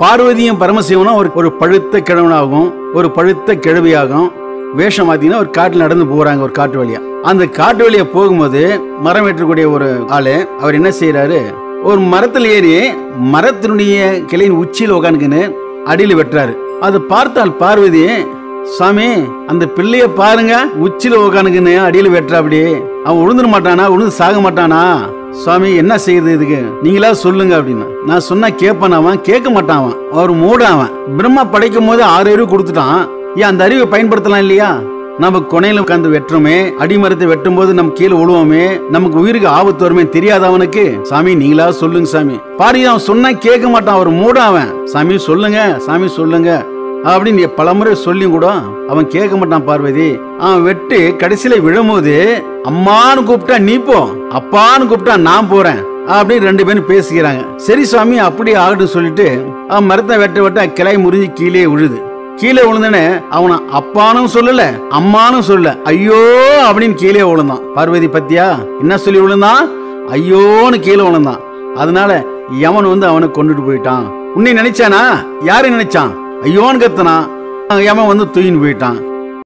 பார்வதியும் பரமசிவனும் ஒரு ஒரு பழுத்த கிழவனாகும் ஒரு பழுத்த கிழவியாகும் வேஷம் பார்த்தீங்கன்னா ஒரு காட்டில் நடந்து போறாங்க ஒரு காட்டு வழியா அந்த காட்டு வழியா போகும்போது மரம் வெட்டக்கூடிய ஒரு ஆளு அவர் என்ன செய்யறாரு ஒரு மரத்தில் ஏறி மரத்தினுடைய கிளையின் உச்சியில் உட்காந்துக்கின்னு அடியில் வெட்டுறாரு அதை பார்த்தால் பார்வதி சாமி அந்த பிள்ளைய பாருங்க உச்சில உட்காந்துக்கின்னு அடியில வெட்டுற அப்படி அவன் உழுந்துட மாட்டானா உழுந்து சாக மாட்டானா சுவாமி என்ன செய்யுது இதுக்கு நீங்களா சொல்லுங்க அப்படின்னு நான் சொன்னா கேட்பான் அவன் கேட்க மாட்டான் அவன் அவர் மூட அவன் பிரம்மா படைக்கும் போது ஆறு அறிவு கொடுத்துட்டான் ஏன் அந்த அறிவை பயன்படுத்தலாம் இல்லையா நம்ம கொனையில உட்காந்து வெட்டுறோமே அடிமரத்தை வெட்டும் போது நம்ம கீழே விழுவோமே நமக்கு உயிருக்கு ஆபத்து வருமே தெரியாத அவனுக்கு சாமி நீங்களா சொல்லுங்க சாமி பாரு அவன் சொன்னா கேட்க மாட்டான் அவர் மூட அவன் சாமி சொல்லுங்க சாமி சொல்லுங்க அப்படின்னு பலமுறை சொல்லியும் கூட அவன் கேட்க மாட்டான் பார்வதி அவன் வெட்டு கடைசியில விழும்போது அம்மான்னு கூப்பிட்டா நீ போ அப்பான்னு கூப்பிட்டா நான் போறேன் அப்படின்னு ரெண்டு பேரும் பேசிக்கிறாங்க சரி சுவாமி அப்படி ஆகட்டும் சொல்லிட்டு அவன் மரத்தை வெட்ட வெட்ட கிளை முறிஞ்சு கீழே விழுது கீழே விழுந்தனே அவன அப்பானும் சொல்லல அம்மானும் சொல்லல ஐயோ அப்படின்னு கீழே விழுந்தான் பார்வதி பத்தியா என்ன சொல்லி விழுந்தான் ஐயோன்னு கீழே விழுந்தான் அதனால யமன் வந்து அவனை கொண்டுட்டு போயிட்டான் உன்னை நினைச்சானா யாரை நினைச்சான் ஐயோன்னு கத்தனா யமன் வந்து தூக்கின்னு போயிட்டான்